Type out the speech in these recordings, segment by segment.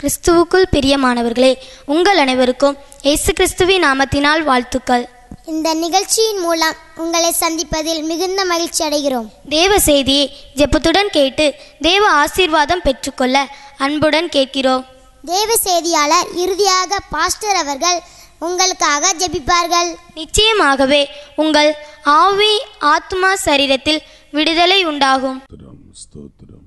கிறிஸ்துவுக்குள் பிரியமானவர்களே உங்கள் அனைவருக்கும் இயேசு கிறிஸ்துவின் நாமத்தினால் வாழ்த்துக்கள் இந்த நிகழ்ச்சியின் மூலம் உங்களை சந்திப்பதில் மிகுந்த மகிழ்ச்சி அடைகிறோம் தேவ செய்தியை ஜெபத்துடன் கேட்டு தேவ ஆசீர்வாதம் பெற்றுக்கொள்ள அன்புடன் கேட்கிறோம் தேவ செய்தியாளர் இறுதியாக பாஸ்டர் அவர்கள் உங்களுக்காக ஜெபிப்பார்கள் நிச்சயமாகவே உங்கள் ஆவி ஆத்மா சரீரத்தில் விடுதலை உண்டாகும் ஸ்தோத்திரம் ஸ்தோத்திரம்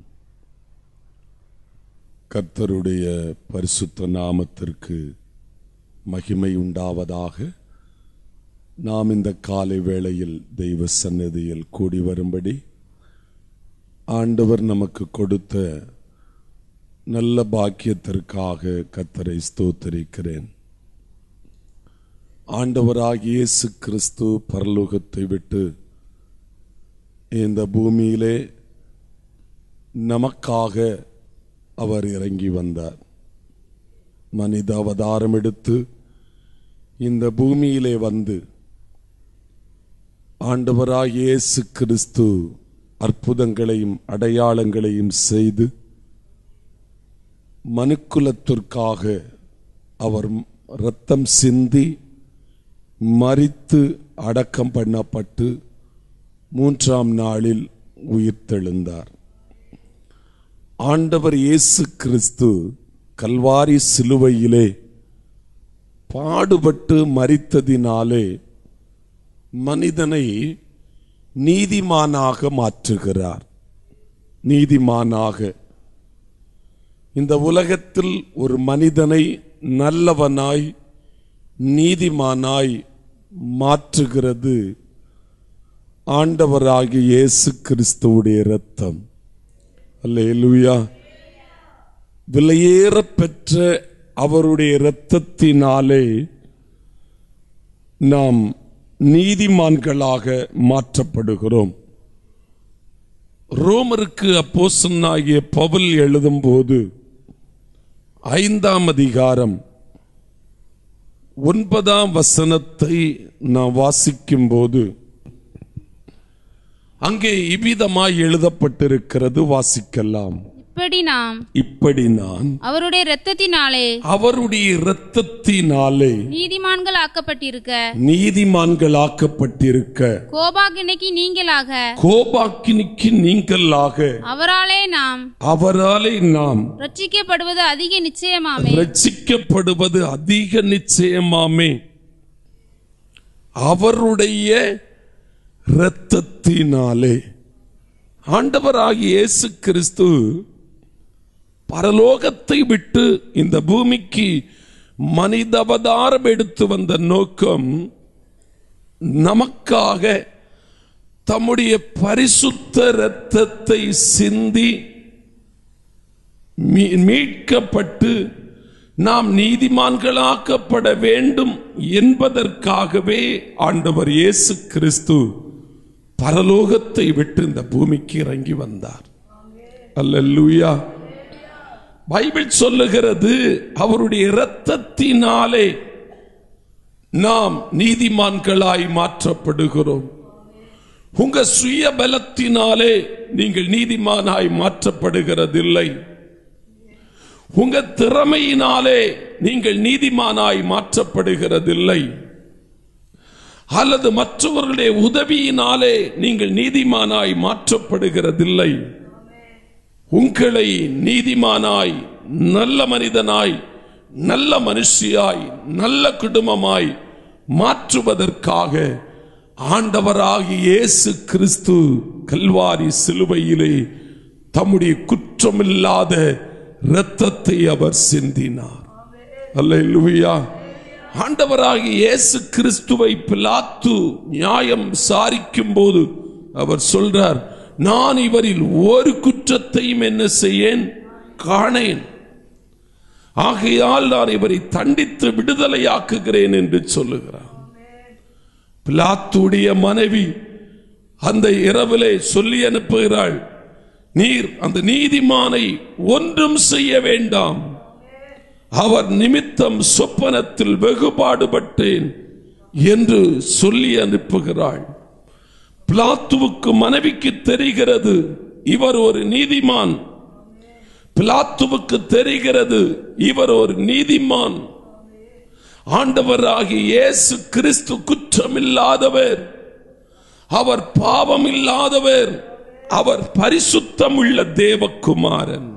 கர்த்தருடைய பரிசுத்த நாமத்திற்கு மகிமை உண்டாவதாக நாம் இந்த காலை வேளையில் தெய்வ சன்னதியில் கூடி வரும்படி ஆண்டவர் நமக்கு கொடுத்த நல்ல பாக்கியத்திற்காக கர்த்தரை ஸ்தோத்தரிக்கிறேன் ஆண்டவராகிய இயேசு கிறிஸ்து பரலோகத்தை விட்டு இந்த பூமியிலே நமக்காக அவர் இறங்கி வந்தார் மனித அவதாரம் எடுத்து இந்த பூமியிலே வந்து ஆண்டவராய் இயேசு கிறிஸ்து அற்புதங்களையும் அடையாளங்களையும் செய்து மனுக்குலத்திற்காக அவர் இரத்தம் சிந்தி மரித்து அடக்கம் பண்ணப்பட்டு மூன்றாம் நாளில் உயிர்த்தெழுந்தார் ஆண்டவர் இயேசு கிறிஸ்து கல்வாரி சிலுவையிலே பாடுபட்டு மரித்ததினாலே மனிதனை நீதிமானாக மாற்றுகிறார் நீதிமானாக இந்த உலகத்தில் ஒரு மனிதனை நல்லவனாய் நீதிமானாய் மாற்றுகிறது ஆண்டவராகிய இயேசு கிறிஸ்துவுடைய இரத்தம் அல்லேலூயா விலையேற பெற்ற அவருடைய இரத்தத்தினாலே நாம் நீதிமான்களாக மாற்றப்படுகிறோம் ரோமருக்கு அப்போசனாகிய பவுல் எழுதும்போது ஐந்தாம் அதிகாரம் ஒன்பதாம் வசனத்தை நாம் வாசிக்கும்போது அங்கே இவ்விதமாய் எழுதப்பட்டிருக்கிறது வாசிக்கலாம் இப்படி நாம் இப்படி நான் அவருடைய இரத்தத்தினாலே அவருடைய இரத்தத்தினாலே நீதிமான்கள் ஆக்கப்பட்டிருக்க நீதிமான்களாக்கப்பட்டிருக்க கோபாகினைக்கு நீங்களாக கோபாக்கினிக்கு நீங்களாக அவராலே நாம் அவராலே நாம் ரட்சிக்கப்படுவது அதிக நிச்சயமாமே ரட்சிக்கப்படுவது அதிக நிச்சயமாமே அவருடைய இரத்தத்தினாலே ஆண்டவராகிய இயேசு கிறிஸ்து பரலோகத்தை விட்டு இந்த பூமிக்கு மனித அவதாரம் எடுத்து வந்த நோக்கம் நமக்காக தம்முடைய பரிசுத்த இரத்தத்தை சிந்தி மீ- மீட்கப்பட்டு நாம் நீதிமான்களாக்கப்பட வேண்டும் என்பதற்காகவே ஆண்டவர் இயேசு கிறிஸ்து பரலோகத்தை விட்டு இந்த பூமிக்கு இறங்கி வந்தார் அல்லேலூயா பைபிள் சொல்லுகிறது அவருடைய இரத்தத்தினாலே நாம் நீதிமான்களாய் மாற்றப்படுகிறோம் உங்க சுய பலத்தினாலே நீங்கள் நீதிமானாய் மாற்றப்படுகிறதில்லை உங்க திறமையினாலே நீங்கள் நீதிமானாய் மாற்றப்படுகிறதில்லை அல்லது மற்றவர்களுடைய உதவியினாலே நீங்கள் நீதிமானாய் மாற்றப்படுகிறதில்லை உங்களை நீதிமானாய் நல்ல மனிதனாய் நல்ல மனுஷியாய் நல்ல குடும்பமாய் மாற்றுவதற்காக ஆண்டவராகிய இயேசு கிறிஸ்து கல்வாரி சிலுவையிலே தம்முடைய குற்றமில்லாத இரத்தத்தை அவர் சிந்தினார் அல்லேலூயா ஆண்டவராகிய இயேசு கிறிஸ்துவை பிலாத்து நியாயம் விசாரிக்கும் போது அவர் சொல்றார் நான் இவரில் ஒரு குற்றத்தையும் என்ன செய்யேன் காணேன் ஆகையால் நான் இவரை தண்டித்து விடுதலையாக்குகிறேன் என்று சொல்லுகிறார் பிலாத்துடைய மனைவி அந்த இரவிலே சொல்லி அனுப்புகிறாள் நீர் அந்த நீதிமானை ஒன்றும் செய்ய வேண்டாம் அவர் நிமித்தம் சொப்பனத்தில் வெகுபாடுபட்டேன் என்று சொல்லி அனுப்புகிறாள் பிலாத்துவுக்கு மனைவிக்கு தெரிகிறது இவர் ஒரு நீதிமான் பிலாத்துவுக்கு தெரிகிறது இவர் ஒரு நீதிமான் ஆண்டவராகிய இயேசு கிறிஸ்து குற்றமில்லாதவர் அவர் பாவம் இல்லாதவர் அவர் பரிசுத்தமுள்ள தேவகுமாரன்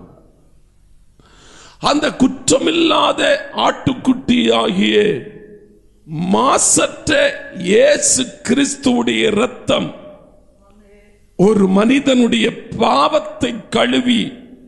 அந்த குற்றமில்லாத ஆட்டுக்குட்டியாகிய மாசற்ற இயேசு கிறிஸ்துவுடைய இரத்தம் ஒரு மனிதனுடைய பாவத்தை கழுவி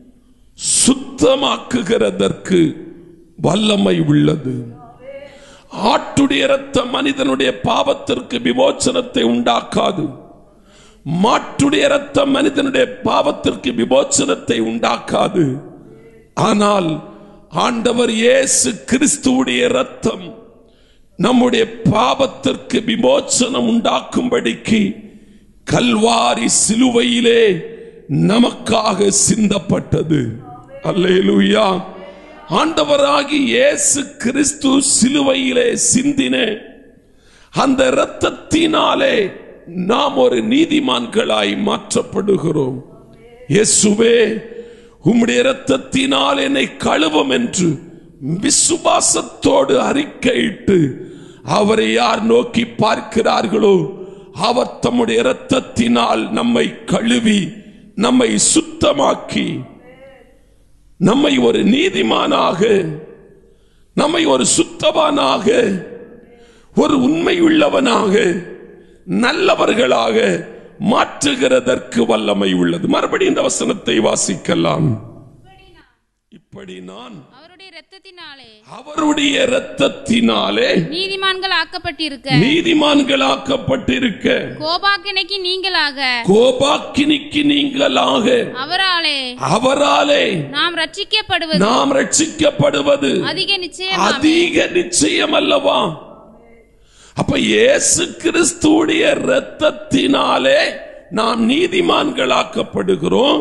சுத்தமாக்குகிறதற்கு வல்லமை உள்ளது ஆட்டுடைய இரத்தம் மனிதனுடைய பாவத்திற்கு விமோச்சனத்தை உண்டாக்காது மாட்டுடைய இரத்தம் மனிதனுடைய பாவத்திற்கு விமோச்சனத்தை உண்டாக்காது ஆனால் ஆண்டவர் இயேசு கிறிஸ்துவுடைய இரத்தம் நம்முடைய பாவத்திற்கு விமோச்சனம் உண்டாக்கும்படிக்கு கல்வாரி சிலுவையிலே நமக்காக சிந்தப்பட்டது அல்லேலூயா ஆண்டவராகி இயேசு கிறிஸ்து சிலுவையிலே சிந்தின அந்த இரத்தத்தினாலே நாம் ஒரு நீதிமான்களாய் மாற்றப்படுகிறோம் இயேசுவே உம்முடைய இரத்தத்தினால் என்னை கழுவும் என்று விசுவாசத்தோடு அறிக்கையிட்டு அவரை யார் நோக்கி பார்க்கிறார்களோ அவர் தம்முடைய இரத்தத்தினால் நம்மை கழுவி நம்மை சுத்தமாக்கி நம்மை ஒரு நீதிமானாக நம்மை ஒரு சுத்தவானாக ஒரு உண்மை உள்ளவனாக நல்லவர்களாக மாற்றுகிறதற்கு வல்லமை உள்ளது மறுபடியும் இந்த வசனத்தை வாசிக்கலாம் இப்படி நான் அவருடைய இரத்தத்தினாலே அவருடைய இரத்தத்தினாலே நீதிமான்கள் ஆக்கப்பட்டிருக்க நீதிமான்களாக்கப்பட்டிருக்க கோபாக்கினைக்கு நீங்களாக கோபாக்கினிக்கு நீங்களாக அவராலே அவராலே நாம் ரட்சிக்கப்படுவது நாம் ரட்சிக்கப்படுவது அதிக நிச்சயமாமே அதிக நிச்சயம் அல்லவா அப்ப இயேசு கிறிஸ்துவுடைய இரத்தத்தினாலே நாம் நீதிமான்களாக்கப்படுகிறோம்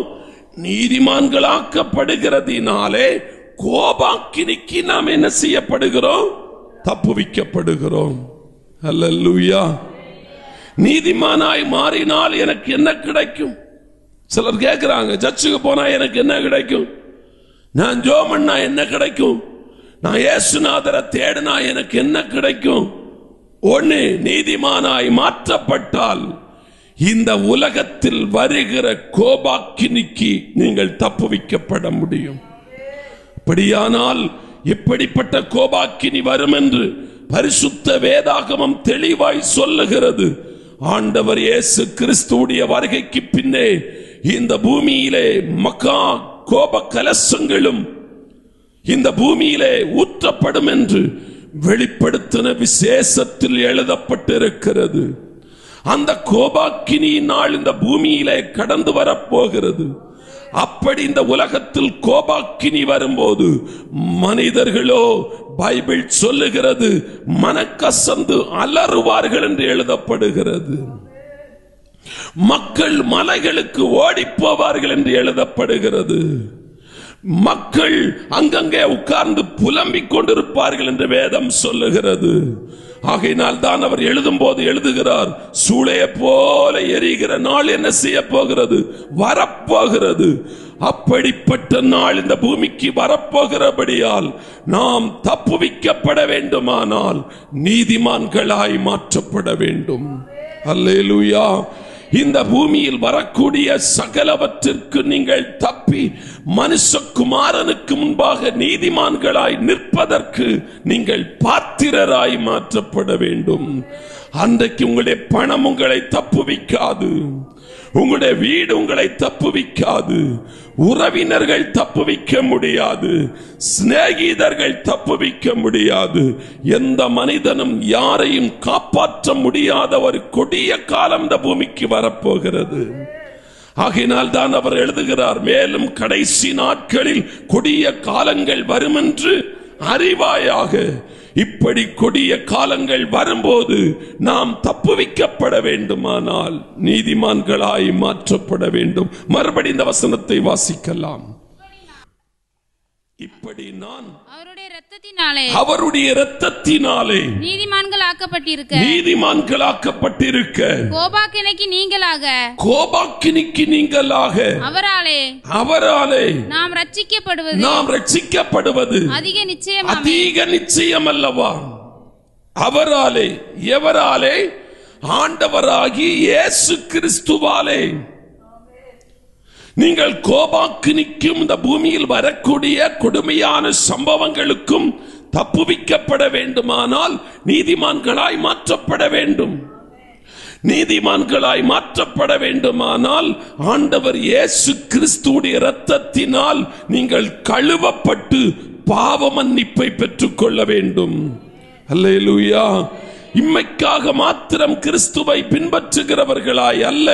நீதிமான்களாக்கப்படுகிறதினாலே கோபாக்கினிக்கு நாம் என்ன செய்யப்படுகிறோம் தப்புவிக்கப்படுகிறோம் அல்லேலூயா நீதிமானாய் மாறினால் எனக்கு என்ன கிடைக்கும் சிலர் கேட்கிறாங்க சர்ச்சுக்கு போனா எனக்கு என்ன கிடைக்கும் நான் ஜோம் பண்ணா என்ன கிடைக்கும் நான் இயேசுநாதரை தேடினா எனக்கு என்ன கிடைக்கும் ஒண்ணு நீதிமானாய் மாற்றப்பட்டால் இந்த உலகத்தில் வருகிற கோபாக்கினிக்கு நீங்கள் தப்புவிக்கப்பட முடியும் அப்படியானால் எப்படிப்பட்ட கோபாக்கினி வரும் என்று பரிசுத்த வேதாகமம் தெளிவாய் சொல்லுகிறது ஆண்டவர் இயேசு கிறிஸ்துவுடைய வருகைக்கு பின்னே இந்த பூமியிலே மக்கா கோப கலசங்களும் இந்த பூமியிலே ஊற்றப்படும் என்று வெளிப்படுத்தின விசேஷத்தில் எழுதப்பட்டிருக்கிறது அந்த கோபாக்கினியினால் இந்த பூமியிலே கடந்து வரப்போகிறது அப்படி இந்த உலகத்தில் கோபாக்கினி வரும்போது மனிதர்களோ பைபிள் சொல்லுகிறது மனக்கசந்து அலறுவார்கள் என்று எழுதப்படுகிறது மக்கள் மலைகளுக்கு ஓடிப் போவார்கள் என்று எழுதப்படுகிறது மக்கள் அங்கங்கே உட்கார்ந்து புலம்பிக் கொண்டிருப்பார்கள் என்று வேதம் சொல்லுகிறது ஆகையினால் தான் அவர் எழுதும் போது எழுதுகிறார் சூளைய போல எரிகிற நாள் என்ன செய்ய போகிறது வரப்போகிறது அப்படிப்பட்ட நாள் இந்த பூமிக்கு வரப்போகிறபடியால் நாம் தப்புவிக்கப்பட வேண்டுமானால் நீதிமான்களாய் மாற்றப்பட வேண்டும் அல்லேலூயா இந்த பூமியில் வரக்கூடிய சகலவற்றிற்கு நீங்கள் தப்பி மனுஷகுமாரனுக்கு முன்பாக நீதிமான்களாய் நிற்பதற்கு நீங்கள் பாத்திரராய் மாற்றப்பட வேண்டும் அன்றைக்கு உங்களுடைய பணம் உங்களை தப்புவிக்காது உங்களுடைய வீடு உங்களை தப்புவிக்காது உறவினர்கள் தப்புவிக்க முடியாது சிநேகிதர்கள் தப்புவிக்க முடியாது எந்த மனிதனும் யாரையும் காப்பாற்ற முடியாத ஒரு கொடிய காலம் இந்த பூமிக்கு வரப்போகிறது ஆகையினால் தான் அவர் எழுதுகிறார் மேலும் கடைசி நாட்களில் கொடிய காலங்கள் வரும் என்று அறிவாயாக இப்படி கொடிய காலங்கள் வரும்போது நாம் தப்புவிக்கப்பட வேண்டுமானால் நீதிமான்களாய் மாற்றப்பட வேண்டும் மறுபடி இந்த வசனத்தை வாசிக்கலாம் இப்படி நான் அவருடைய இரத்தத்தினாலே அவருடைய இரத்தத்தினாலே நீதிமான்கள் ஆக்கப்பட்டிருக்க நீதிமான்களாக்கப்பட்டிருக்க கோபாக்கினைக்கு நீங்களாக கோபாக்கினிக்கு நீங்களாக அவராலே அவராலே நாம் ரட்சிக்கப்படுவது நாம் ரட்சிக்கப்படுவது அதிக நிச்சயமாமே அதிக நிச்சயம் அல்லவா அவராலே எவராலே ஆண்டவராகி இயேசு கிறிஸ்துவாலே நீங்கள் கோபாக்கினிக்கும் இந்த பூமியில் வரக்கூடிய கொடுமையான சம்பவங்களுக்கும் தப்புவிக்கப்பட வேண்டுமானால் நீதிமான்களாய் மாற்றப்பட வேண்டும் நீதிமான்களாய் மாற்றப்பட வேண்டுமானால் ஆண்டவர் இயேசு கிறிஸ்துவுடைய இரத்தத்தினால் நீங்கள் கழுவப்பட்டு பாவ மன்னிப்பை பெற்றுக்கொள்ள வேண்டும் அல்லேலூயா இம்மைக்காக மாத்திரம் கிறிஸ்துவை பின்பற்றுகிறவர்களாய் அல்ல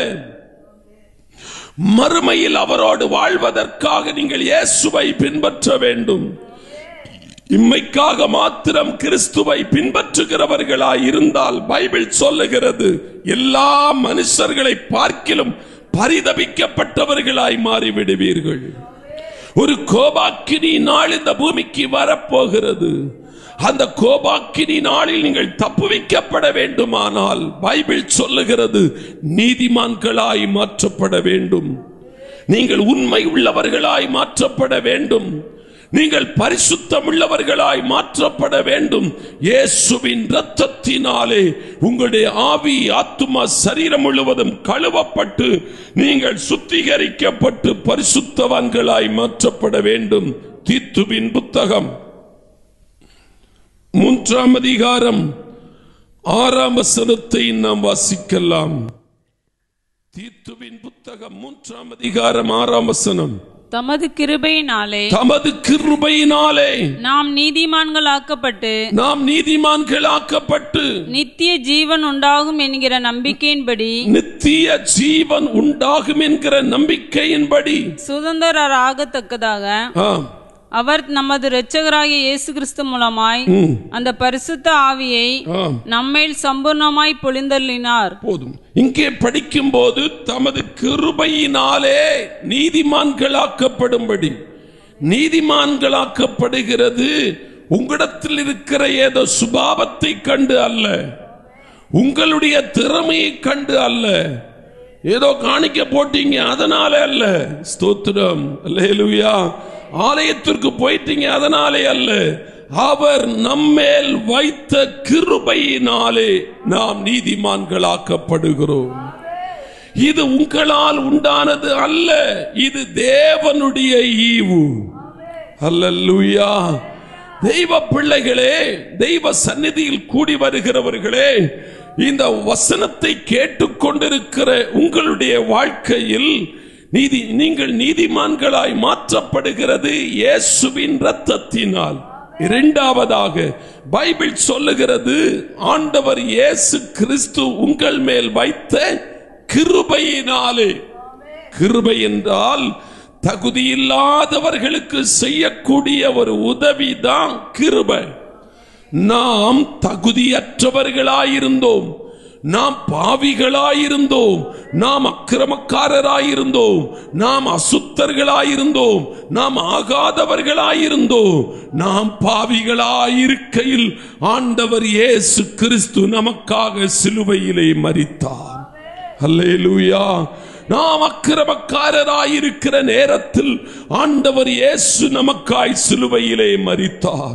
மறுமையில் அவரோடு வாழ்வதற்காக நீங்கள் இயேசுவை பின்பற்ற வேண்டும் இம்மைக்காக மாத்திரம் கிறிஸ்துவை பின்பற்றுகிறவர்களாய் இருந்தால் பைபிள் சொல்லுகிறது எல்லா மனுஷர்களை பார்க்கிலும் பரிதபிக்கப்பட்டவர்களாய் மாறிவிடுவீர்கள் ஒரு கோபாக்கினி நாள் இந்த பூமிக்கு வரப்போகிறது அந்த கோபாக்கினி நாளில் நீங்கள் தப்புவிக்கப்பட வேண்டுமானால் பைபிள் சொல்லுகிறது நீதிமான்களாய் மாற்றப்பட வேண்டும் நீங்கள் உண்மை உள்ளவர்களாய் மாற்றப்பட வேண்டும் நீங்கள் பரிசுத்தம் உள்ளவர்களாய் மாற்றப்பட வேண்டும் இயேசுவின் இரத்தத்தினாலே உங்களுடைய ஆவி ஆத்துமா சரீரம் முழுவதும் கழுவப்பட்டு நீங்கள் சுத்திகரிக்கப்பட்டு பரிசுத்தவான்களாய் மாற்றப்பட வேண்டும் தீத்துவின் புத்தகம் மூன்றாம் அதிகாரம் ஆறாம் வசனத்தை நாம் வாசிக்கலாம் தீத்துவின் புத்தகம் மூன்றாம் அதிகாரம் ஆறாம் வசனம் தமது கிருபையினாலே தமது கிருபையினாலே நாம் நீதிமான்களாக்கப்பட்டு நாம் நீதிமான்களாக்கப்பட்டு நித்திய ஜீவன் உண்டாகும் என்கிற நம்பிக்கையின்படி நித்திய ஜீவன் உண்டாகும் என்கிற நம்பிக்கையின்படி சுதந்திரராகத்தக்கதாக ஆம், அவர் நமது இரட்சகராகிய இயேசு கிறிஸ்து மூலமாய் ம், அந்த பரிசுத்த ஆவியை ஆம். நம்மேல் சம்பூர்ணமாய் பொழிந்தள்ளினார் போதும் இங்கே படிக்கும் போது தமது கிருபையினாலே நீதிமான்களாக்கப்படும்படி நீதிமான்களாக்கப்படுகிறது உங்களிடத்தில் இருக்கிற ஏதோ சுபாவத்தை கண்டு அல்ல உங்களுடைய திறமையை கண்டு அல்ல ஏதோ காணிக்க போட்டீங்க அதனால அல்ல ஸ்தோத்திரம் அல்லேலூயா ஆலயத்திற்கு போயிட்டீங்க அதனாலே அல்ல அவர் நம்மேல் வைத்த கிருபையினாலே நாம் நீதிமான்களாக்கப்படுகிறோம் இது உங்களால் உண்டானது அல்ல இது தேவனுடைய ஈவு அல்லேலூயா தெய்வ பிள்ளைகளே தெய்வ சந்நிதியில் கூடி வருகிறவர்களே இந்த வசனத்தை கேட்டுக்கொண்டிருக்கிற உங்களுடைய வாழ்க்கையில் நீதி நீங்கள் நீதிமான்களாய் மாற்றப்படுகிறது இயேசுவின் இரத்தத்தினால் இரண்டாவதாக பைபிள் சொல்லுகிறது ஆண்டவர் இயேசு கிறிஸ்து உங்கள் மேல் வைத்த கிருபையினாலே கிருபை என்றால் தகுதியில்லாதவர்களுக்கு செய்யக்கூடிய ஒரு உதவிதான் கிருபை நாம் தகுதியற்றவர்களாயிருந்தோம் நாம் பாவிகளாயிருந்தோம் நாம் அக்கிரமக்காரராயிருந்தோம் நாம் அசுத்தர்களாயிருந்தோம் நாம் ஆகாதவர்களாயிருந்தோம் நாம் பாவிகளாயிருக்கையில் ஆண்டவர் இயேசு கிறிஸ்து நமக்காக சிலுவையிலே மரித்தார் அல்லேலூயா நாம் அக்கிரமக்காரராயிருக்கிற நேரத்தில் ஆண்டவர் இயேசு நமக்காய் சிலுவையிலே மரித்தார்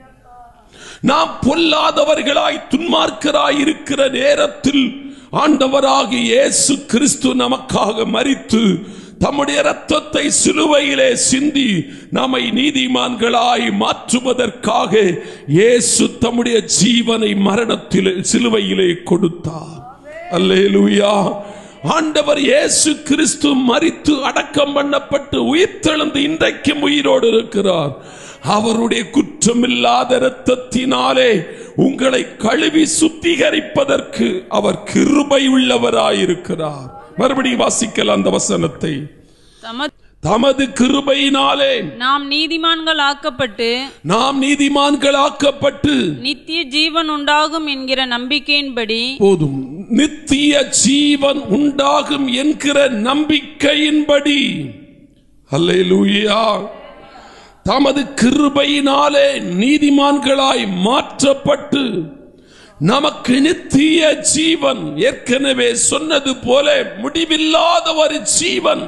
நாம் பொல்லாதவர்களாய் துன்மார்க்கராய் இருக்கிற நேரத்தில் ஆண்டவராகிய இயேசு கிறிஸ்து நமக்காக மரித்து தம்முடைய இரத்தத்தை சிலுவையிலே சிந்தி நம்மை நீதிமான்களாய் மாற்றுவதற்காக இயேசு தம்முடைய ஜீவனை மரணத்திலே சிலுவையிலே கொடுத்தார் அல்லேலூயா ஆண்டவர் இயேசு கிறிஸ்து மரித்து அடக்கம் பண்ணப்பட்டு உயிர்த்தெழுந்து இன்றைக்கும் உயிரோடு இருக்கிறார் அவருடைய குற்றமில்லாத இரத்தத்தினாலே உங்களை கழுவி சுத்திகரிப்பதற்கு அவர் கிருபை உள்ளவராயிருக்கிறார் மறுபடியும் வாசிக்கலாம் அந்த வசனத்தை தமது தமது கிருபையினாலே நாம் நீதிமான்கள் ஆக்கப்பட்டு நாம் நீதிமான்களாக்கப்பட்டு நித்திய ஜீவன் உண்டாகும் என்கிற நம்பிக்கையின்படி போதும் நித்திய ஜீவன் உண்டாகும் என்கிற நம்பிக்கையின்படி அல்லேலூயா தமது கிருபையினாலே நீதிமான்களாய் மாற்றப்பட்டு நமக்கு நித்திய ஜீவன் ஏற்கனவே சொன்னது போல முடிவில்லாத ஒரு ஜீவன்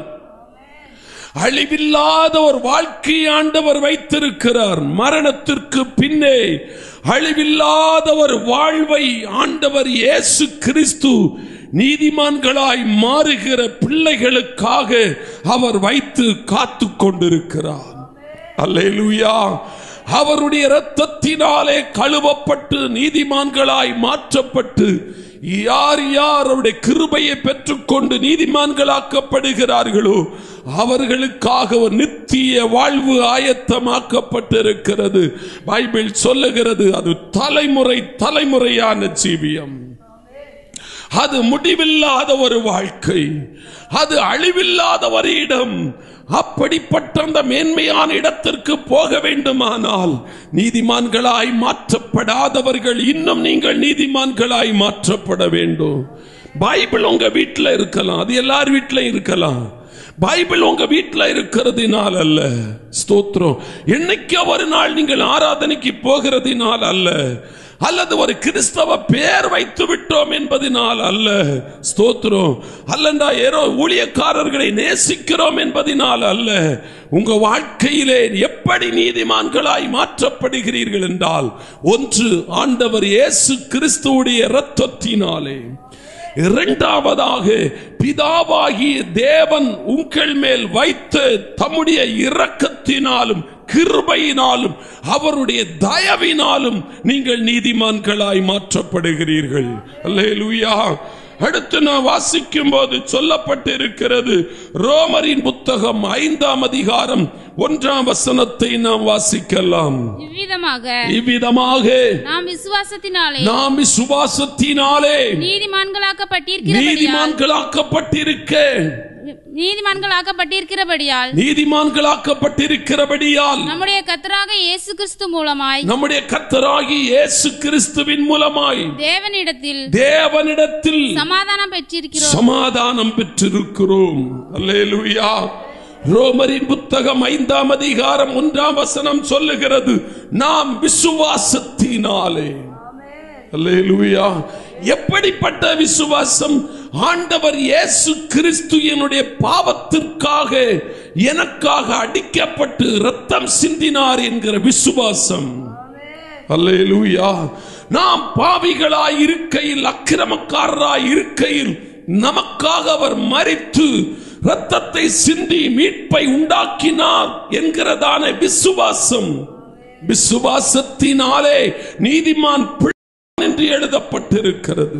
அழிவில்லாத ஒரு வாழ்க்கை ஆண்டவர் வைத்திருக்கிறார் மரணத்திற்கு பின்னே அழிவில்லாத ஒரு வாழ்வை ஆண்டவர் இயேசு கிறிஸ்து நீதிமான்களாய் மாறுகிற பிள்ளைகளுக்காக அவர் வைத்து காத்து கொண்டிருக்கிறார் அல்லேலூயா அவருடைய இரத்தத்தினாலே கழுவப்பட்டு நீதிமான்களாய் மாற்றப்பட்டு யார் யார் அவருடைய கிருபையை பெற்றுக்கொண்டு நீதிமான்களாக்கப்படுகிறார்களோ அவர்களுக்காக ஒரு நித்திய வாழ்வு ஆயத்தமாக்கப்பட்டிருக்கிறது பைபிள் சொல்லுகிறது அது தலைமுறை தலைமுறையான ஜீவியம் அது முடிவில்லாத ஒரு வாழ்க்கை அது அழிவில்லாத ஒரு இடம் அப்படிப்பட்ட அந்த மேன்மையான இடத்திற்கு போக வேண்டுமானால் நீதிமான்களாய் மாற்றப்படாதவர்கள் இன்னும் நீங்கள் நீதிமான்களாய் மாற்றப்பட வேண்டும் பைபிள் உங்க வீட்டில் இருக்கலாம் அது எல்லார் வீட்டிலும் இருக்கலாம் பைபிள் உங்க வீட்டில் இருக்கிறதுனால் அல்ல ஸ்தோத்திரம் என்னைக்கு ஒரு நாள் நீங்கள் ஆராதனைக்கு போகிறதினால் அல்ல அல்லது ஒரு கிறிஸ்தவ பேர் வைத்து விட்டோம் என்பதனால் அல்ல ஸ்தோத்திரம் அல்லண்டா ஏதோ ஊழியக்காரர்களை நேசிக்கிறோம் என்பதனால் அல்ல உங்க வாழ்க்கையிலே எப்படி நீதிமான்களாய் மாற்றப்படுகிறீர்கள் என்றால் ஒன்று ஆண்டவர் இயேசு கிறிஸ்துவுடைய இரத்தத்தினாலே இரண்டாவதாக பிதாவாகிய தேவன் உங்கள் மேல் வைத்த தம்முடைய இரக்கத்தினாலும் கிருபையினாலும் அவருடைய தயவினாலும் நீங்கள் நீதிமான்களாய் மாற்றப்படுகிறீர்கள் அல்லேலூயா அடுத்து நான் வாசிக்கும் போது சொல்லப்பட்டிருக்கிறது ரோமரின் புத்தகம் ஐந்தாம் அதிகாரம் ஒன்றாம் வசனத்தை நாம் வாசிக்கலாம் இவ்விதமாக இவ்விதமாக நாம் விசுவாசத்தினாலே நாம் விசுவாசத்தினாலே நீதிமான்களாக்கப்பட்டிருக்கிறபடியால் நீதிமான்களாக்கப்பட்டிருக்க நீதிமான்களாக்கப்பட்டிருக்கிறபடியால் நீதிமான்களாக்கப்பட்டிருக்கிறபடியால் நம்முடைய கத்தராக இயேசு கிறிஸ்து மூலமாய் நம்முடைய கர்த்தராகி இயேசு கிறிஸ்துவின் மூலமாய் தேவனிடத்தில் தேவனிடத்தில் சமாதானம் பெற்றிருக்கிறோம் சமாதானம் பெற்றிருக்கிறோம் அல்லேலூயா ரோமரின் புத்தகம் ஐந்தாம் அதிகாரம் ஒன்றாம் வசனம் சொல்லுகிறது நாம் விசுவாசத்தினாலே அல்லேலூயா எப்படிப்பட்ட விசுவாசம் ஆண்டவர் இயேசு கிறிஸ்து என்னுடைய பாவத்திற்காக எனக்காக அடிக்கப்பட்டு ரத்தம் சிந்தினார் என்கிற விசுவாசம் அல்லேலூயா நாம் பாவிகளாய் இருக்கையில் அக்கிரமக்காரராய் இருக்கையில் நமக்காக அவர் மறித்து ரத்தத்தை சிந்தி மீட்பை உண்டாக்கினார் என்கிறதான விசுவாசம் விசுவாசத்தினாலே நீதிமான் பிள்ளை என்று எழுதப்பட்டிருக்கிறது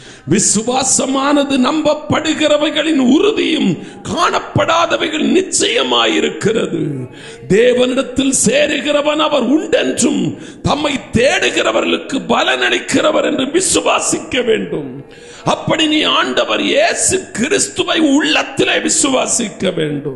விசுவாசமானது நம்பப்படுகிறவைகளின் உறுதியும் காணப்படாதவைகள் நிச்சயமாயிருக்கிறது தேவனிடத்தில் சேருகிறவன் அவர் உண்டென்றும் தம்மை தேடுகிறவர்களுக்கு பலனளிக்கிறவர் என்று விசுவாசிக்க வேண்டும் அப்படி நீ ஆண்டவர் இயேசு கிறிஸ்துவை உள்ளத்திலே விசுவாசிக்க வேண்டும்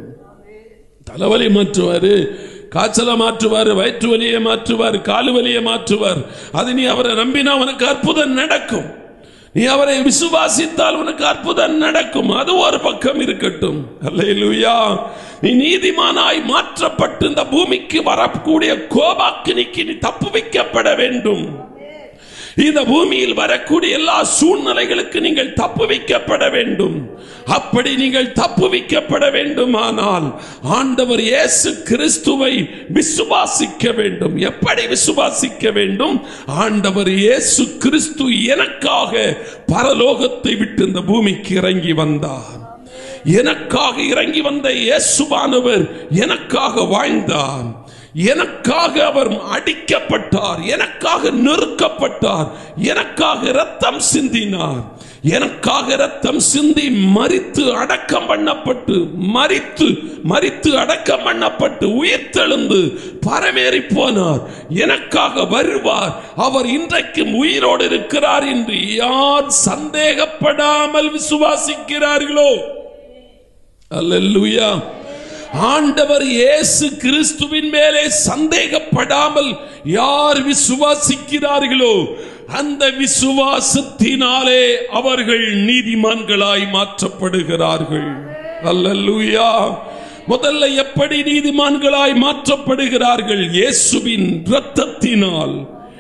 தலைவலி மாற்றுவாரு காய்ச்சலை மாற்றுவார் வயிற்று வலியை மாற்றுவார் காலு வலியை மாற்றுவார் அது நீ அவரை நம்பினா உனக்கு அற்புதம் நடக்கும் நீ அவரை விசுவாசித்தால் உனக்கு அற்புதம் நடக்கும் அது ஒரு பக்கம் இருக்கட்டும் அல்லேலூயா நீ நீதிமானாய் மாற்றப்பட்டு இந்த பூமிக்கு வரக்கூடிய கோபாக்கினிக்கு நீ தப்பு வைக்கப்பட வேண்டும் இந்த பூமியில் வரக்கூடிய எல்லா சூழ்நிலைகளுக்கு நீங்கள் தப்பு வைக்கப்பட வேண்டும் அப்படி நீங்கள் தப்பு வைக்கப்பட வேண்டுமானால் ஆண்டவர் இயேசு கிறிஸ்துவை விசுவாசிக்க வேண்டும் எப்படி விசுவாசிக்க வேண்டும் ஆண்டவர் இயேசு கிறிஸ்து எனக்காக பரலோகத்தை விட்டு இந்த பூமிக்கு இறங்கி வந்தார் எனக்காக இறங்கி வந்த இயேசுவானவர் எனக்காக வாழ்ந்தார் எனக்காக அவர் அடிக்கப்பட்டார் எனக்காக நெருக்கப்பட்டார் எனக்காக ரத்தம் சிந்தினார் எனக்காக ரத்தம் சிந்தி மரித்து அடக்கம் பண்ணப்பட்டு மரித்து மரித்து அடக்கம் பண்ணப்பட்டு உயிர்த்தெழுந்து பரமேறி போனார் எனக்காக வருவார் அவர் இன்றைக்கும் உயிரோடு இருக்கிறார் என்று யார் சந்தேகப்படாமல் விசுவாசிக்கிறார்களோ அல்லேலூயா ஆண்டவர் இயேசு கிறிஸ்துவின் மேலே சந்தேகப்படாமல் யார் விசுவாசிக்கிறார்களோ அந்த விசுவாசத்தினாலே அவர்கள் நீதிமான்களாய் மாற்றப்படுகிறார்கள் அல்லேலூயா முதல்ல எப்படி நீதிமான்களாய் மாற்றப்படுகிறார்கள் இயேசுவின் இரத்தத்தினால்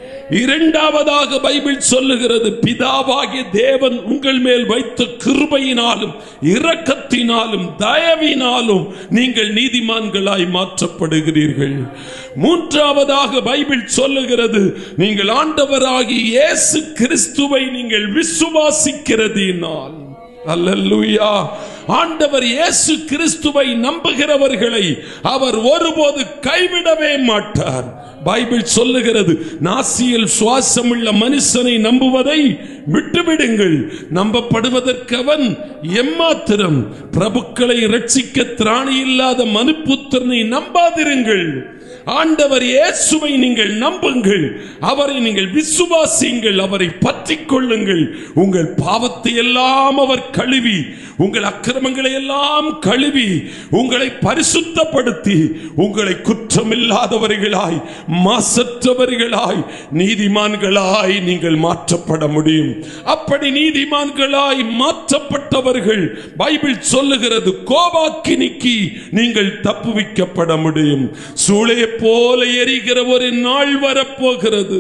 இரண்டாவதாக பைபிள் சொல்லுகிறது பிதாவாகிய தேவன் உங்கள் மேல் வைத்த கிருபையினாலும் இரக்கத்தினாலும் தயவினாலும் நீங்கள் நீதிமான்களாய் மாற்றப்படுகிறீர்கள் மூன்றாவதாக பைபிள் சொல்லுகிறது நீங்கள் ஆண்டவராகி இயேசு கிறிஸ்துவை நீங்கள் விசுவாசிக்கிறதினால் அல்லேலூயா ஆண்டவர் இயேசு கிறிஸ்துவை நம்புகிறவர்களை அவர் ஒருபோது கைவிடவே மாட்டார் பைபிள் சொல்லுகிறது நாசியில் சுவாசமுள்ள மனுஷனை நம்புவதை விட்டுவிடுங்கள் நம்பப்படுவதற்கு அவன் எம்மாத்திரம் பிரபுக்களை ரட்சிக்க திராணி இல்லாத மனுப்புத்திரனை நம்பாதிருங்கள் ஆண்டவர் இயேசுவை நீங்கள் நம்புங்கள் அவரை நீங்கள் விசுவாசியுங்கள் அவரை பற்றிக் கொள்ளுங்கள் உங்கள் பாவத்தை எல்லாம் அவர் கழுவி உங்கள் அக்கிரமங்களை எல்லாம் கழுவி உங்களை பரிசுத்தப்படுத்தி உங்களை குற்றமில்லாதவர்களாய் மாசற்றவர்களாய் நீதிமான்களாய் நீங்கள் மாற்றப்பட முடியும் அப்படி நீதிமான்களாய் மாற்றப்பட்டவர்கள் பைபிள் சொல்லுகிறது கோபாக்கினிக்கு நீங்கள் தப்புவிக்கப்பட முடியும் சூளையை போல எரிகிற ஒரு நாள் வரப்போகிறது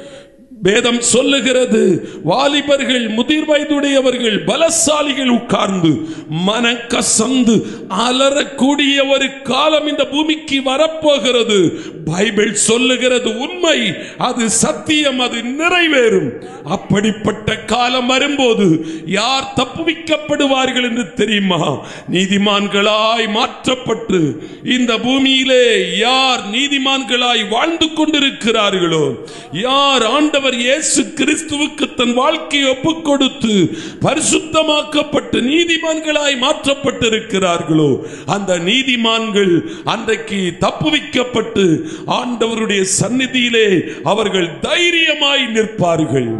வேதம் சொல்லுகிறது வாலிபர்கள் முதிர் வயதுடையவர்கள் பலசாலிகள் உட்கார்ந்து மனக்கசந்து அலறக்கூடிய ஒரு காலம் இந்த பூமிக்கு வரப்போகிறது பைபிள் சொல்லுகிறது உண்மை அது சத்தியம் அது நிறைவேறும் அப்படிப்பட்ட காலம் வரும்போது யார் தப்புவிக்கப்படுவார்கள் என்று தெரியுமா நீதிமான்களாய் மாற்றப்பட்டு இந்த பூமியிலே யார் நீதிமான்களாய் வாழ்ந்து கொண்டிருக்கிறார்களோ யார் ஆண்டவர் இயேசு கிறிஸ்துவுக்கு தன் வாழ்க்கையை ஒப்புக் கொடுத்து பரிசுத்தமாக்கப்பட்டு நீதிமான்களாய் மாற்றப்பட்டிருக்கிறார்களோ அந்த நீதிமான்கள் அன்றைக்கு தப்புவிக்கப்பட்டு ஆண்டவருடைய சந்நிதியிலே அவர்கள் தைரியமாய் நிற்பார்கள்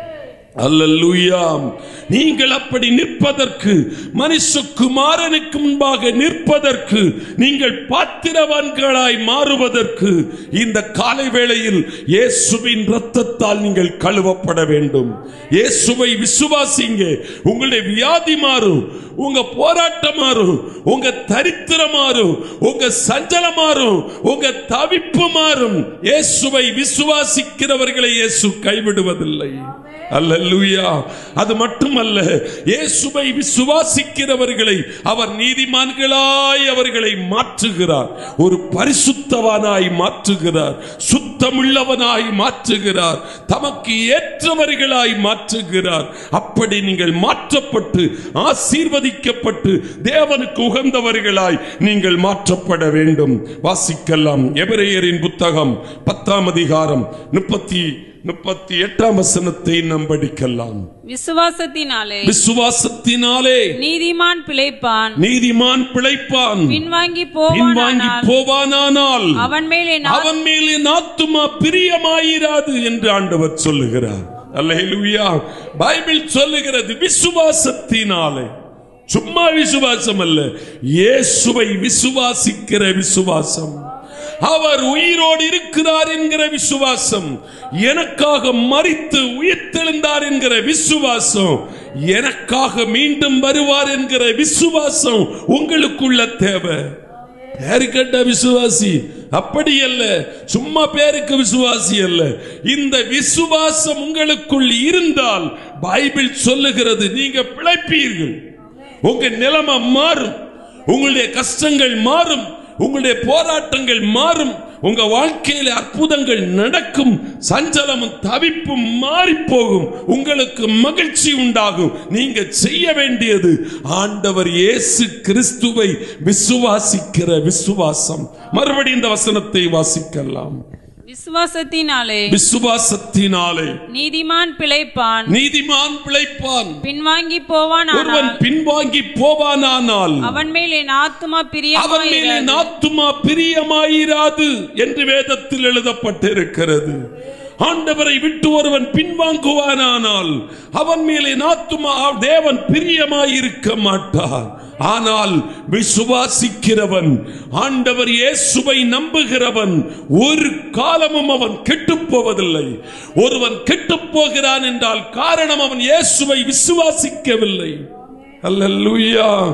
அல்லேலூயா நீங்கள் அப்படி நிற்பதற்கு மனுஷகுமாரனுக்கு முன்பாக நிற்பதற்கு நீங்கள் பாத்திரவான்களாய் மாறுவதற்கு இந்த காலை வேளையில் இயேசுவின் ரத்தத்தால் நீங்கள் கழுவப்பட வேண்டும் இயேசுவை விசுவாசிங்க உங்களுடைய வியாதி மாறும் உங்க போராட்டம் மாறும் உங்க தரித்திரம் மாறும் உங்க சஞ்சலம் மாறும் உங்க தவிப்பு மாறும் இயேசுவை விசுவாசிக்கிறவர்களை இயேசு கைவிடுவதில்லை அல்லேலூயா அது மட்டுமல்ல இயேசுவை விசுவாசிக்கிறவர்களை அவர் நீதிமான்களாய் அவர்களை மாற்றுகிறார் ஒரு பரிசுத்தவானாய் மாற்றுகிறார் சுத்தமுள்ளவனாய் மாற்றுகிறார் தமக்கு ஏற்றவர்களாய் மாற்றுகிறார் அப்படி நீங்கள் மாற்றப்பட்டு ஆசீர்வதிக்கப்பட்டு தேவனுக்கு உகந்தவர்களாய் நீங்கள் மாற்றப்பட வேண்டும் வாசிக்கலாம் எபிரேயரின் புத்தகம் பத்தாம் அதிகாரம் முப்பத்தி முப்பத்தி எட்டாம் வசனத்தை நாம் படிக்கலாம் விசுவாசத்தினாலே விசுவாசத்தினாலே நீதிமான் பிழைப்பான் நீதிமான் பிழைப்பான் பின்வாங்கி பின்வாங்கி போவானானால் போவானானால் அவன் மேலே நான் அவன் மேல் என் ஆத்துமா பிரியமாயிராது என்று ஆண்டவர் சொல்லுகிறார் அல்லேலூயா பைபிள் சொல்லுகிறது விசுவாசத்தினாலே சும்மா விசுவாசம் அல்ல இயேசுவை விசுவாசிக்கிற விசுவாசம் அவர் உயிரோடு இருக்கிறார் என்கிற விசுவாசம் எனக்காக மறித்து உயிர்த்தெழுந்தார் என்கிற விசுவாசம் எனக்காக மீண்டும் வருவார் என்கிற விசுவாசம் உங்களுக்குள்ள தேவை பேருக்கட்ட விசுவாசி அப்படி அல்ல சும்மா பேருக்கு விசுவாசி அல்ல இந்த விசுவாசம் உங்களுக்குள் இருந்தால் பைபிள் சொல்லுகிறது நீங்க பிழைப்பீர்கள் உங்க நிலைமை மாறும் உங்களுடைய கஷ்டங்கள் மாறும் உங்களுடைய போராட்டங்கள் மாறும் உங்க வாழ்க்கையில அற்புதங்கள் நடக்கும் சஞ்சலமும் தவிப்பும் மாறி போகும் உங்களுக்கு மகிழ்ச்சி உண்டாகும் நீங்க செய்ய வேண்டியது ஆண்டவர் இயேசு கிறிஸ்துவை விசுவாசிக்கிற விசுவாசம் மறுபடி இந்த வசனத்தை வாசிக்கலாம் விசுவாசத்தினாலே விசுவாசத்தினாலே நீதிமான் பிழைப்பான் நீதிமான் பிழைப்பான் பின்வாங்கி ஒருவன் போவானானால் பின்வாங்கி போவானானால் அவன் மேல் என் ஆத்துமா அவன் மேலே பிரியமாயிராது ஆத்துமா பிரியமாயிராது என்று வேதத்தில் எழுதப்பட்டிருக்கிறது ஆண்டவரை விட்டு ஒருவன் பின்வாங்குவானானால் அவன் மேலே ஆத்துமா தேவன் பிரியமாயிருக்க மாட்டார் ஆனால் விசுவாசிக்கிறவன் ஆண்டவர் இயேசுவை நம்புகிறவன் ஒரு காலமும் அவன் கெட்டுப் போவதில்லை ஒருவன் கெட்டுப் போகிறான் என்றால் காரணம் அவன் இயேசுவை விசுவாசிக்கவில்லை அல்லேலூயா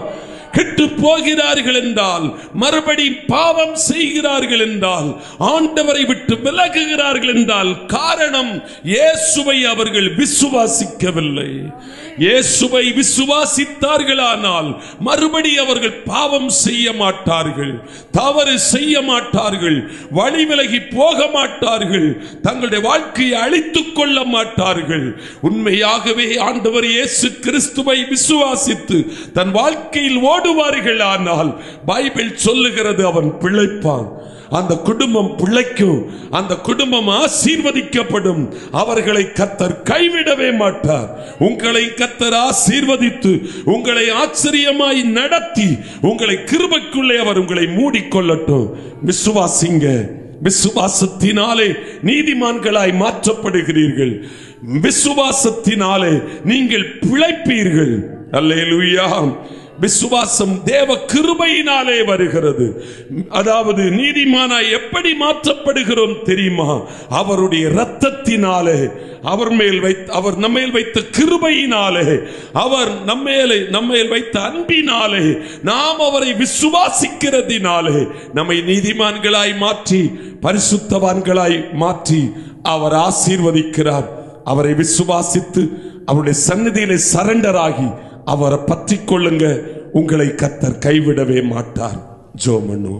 கெட்டு போகிறார்கள் என்றால் மறுபடி பாவம் செய்கிறார்கள் என்றால் ஆண்டவரை விட்டு விலகுகிறார்கள் என்றால் காரணம் இயேசுவை அவர்கள் விசுவாசிக்கவில்லை இயேசுவை விசுவாசித்தார்களானால் மறுபடி அவர்கள் பாவம் செய்ய மாட்டார்கள் தவறு செய்ய மாட்டார்கள் வழி விலகி போக மாட்டார்கள் தங்களுடைய வாழ்க்கையை அழித்துக் கொள்ள மாட்டார்கள் உண்மையாகவே ஆண்டவர் இயேசு கிறிஸ்துவை விசுவாசித்து தன் வாழ்க்கையில் ஓடுவார்கள் ஆனால் பைபிள் சொல்லுகிறது அவன் பிழைப்பான் அந்த குடும்பம் பிழைக்கும் அந்த குடும்பம் ஆசீர்வதிக்கப்படும் அவர்களை கத்தர் கைவிடவே மாட்டார் உங்களை கத்தர் ஆசீர்வதித்து உங்களை ஆச்சரியமாய் நடத்தி உங்களை கிருபைக்குள்ளே அவர் உங்களை மூடிக்கொள்ளட்டும் விசுவாசிங்க விசுவாசத்தினாலே நீதிமான்களாய் மாற்றப்படுகிறீர்கள் விசுவாசத்தினாலே நீங்கள் பிழைப்பீர்கள் அல்லேலூயா விசுவாசம் தேவ கிருபையினாலே வருகிறது அதாவது நீதிமானாய் எப்படி மாற்றப்படுகிறோம் தெரியுமா அவருடைய இரத்தத்தினாலே அவர் மேல் வைத்த அவர் நம்மேல் வைத்த கிருபையினாலே அவர் நம்மேலே நம்மேல் வைத்த அன்பினாலே நாம் அவரை விசுவாசிக்கிறதினாலே நம்மை நீதிமான்களாய் மாற்றி பரிசுத்தவான்களாய் மாற்றி அவர் ஆசீர்வதிக்கிறார் அவரை விசுவாசித்து அவருடைய சந்நிதியிலே சரண்டர் ஆகி அவரை பற்றி கொள்ளுங்க உங்களை கத்தர் கைவிடவே மாட்டார் ஜோமனு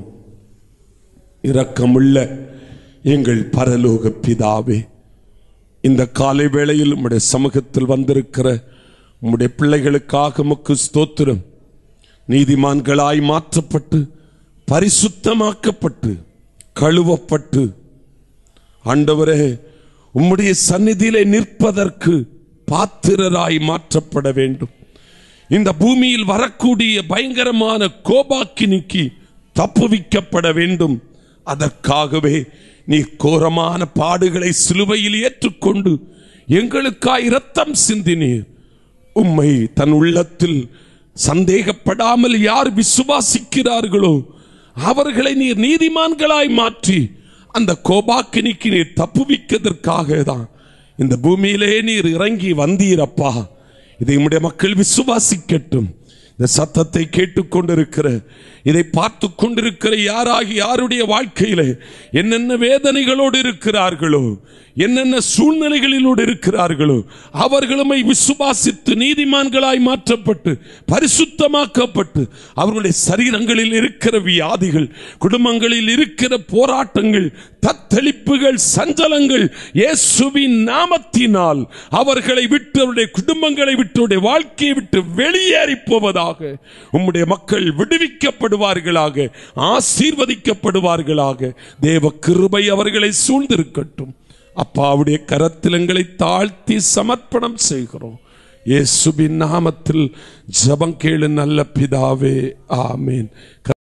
இரக்கமுள்ள எங்கள் பரலோக பிதாவே இந்த காலை வேளையில் உம்முடைய சமூகத்தில் வந்திருக்கிற உம்முடைய பிள்ளைகளுக்காக உமக்கு ஸ்தோத்திரம் நீதிமான்களாய் மாற்றப்பட்டு பரிசுத்தமாக்கப்பட்டு கழுவப்பட்டு ஆண்டவரே உம்முடைய சந்நிதியிலே நிற்பதற்கு பாத்திரராய் மாற்றப்பட வேண்டும் இந்த பூமியில் வரக்கூடிய பயங்கரமான கோபாக்கினிக்கு தப்புவிக்கப்பட வேண்டும் அதற்காகவே நீ கோரமான பாடுகளை சிலுவையில் ஏற்றுக்கொண்டு எங்களுக்காய் இரத்தம் சிந்தினீர் உம்மை தன் உள்ளத்தில் சந்தேகப்படாமல் யார் விசுவாசிக்கிறார்களோ அவர்களை நீர் நீதிமான்களாய் மாற்றி அந்த கோபாக்கினிக்கு நீர் தப்புவிக்கிறதற்காக தான் இந்த பூமியிலே நீர் இறங்கி வந்தீரப்பா இதை உம்முடைய மக்கள் விசுவாசிக்கட்டும் இந்த சத்தத்தை கேட்டுக்கொண்டிருக்கிற இதை பார்த்து கொண்டிருக்கிற யாராகி யாருடைய வாழ்க்கையில என்னென்ன வேதனைகளோடு இருக்கிறார்களோ என்னென்ன சூழ்நிலைகளிலோடு இருக்கிறார்களோ அவர்களுமை விசுவாசித்து நீதிமான்களாய் மாற்றப்பட்டு பரிசுத்தமாக்கப்பட்டு அவர்களுடைய சரீரங்களில் இருக்கிற வியாதிகள் குடும்பங்களில் இருக்கிற போராட்டங்கள் தத்தளிப்புகள் சஞ்சலங்கள் இயேசுவின் நாமத்தினால் அவர்களை விட்டு அவருடைய குடும்பங்களை விட்டு அவருடைய வாழ்க்கையை விட்டு வெளியேறி போவதாக உம்முடைய மக்கள் விடுவிக்கப்படுவார்களாக ஆசீர்வதிக்கப்படுவார்களாக தேவ கிருபை அவர்களை சூழ்ந்திருக்கட்டும் அப்பாவுடைய கரத்தில் எங்களை தாழ்த்தி சமர்ப்பணம் செய்கிறோம் இயேசுவின் நாமத்தில் ஜெபம் கேளு நல்ல பிதாவே ஆமேன்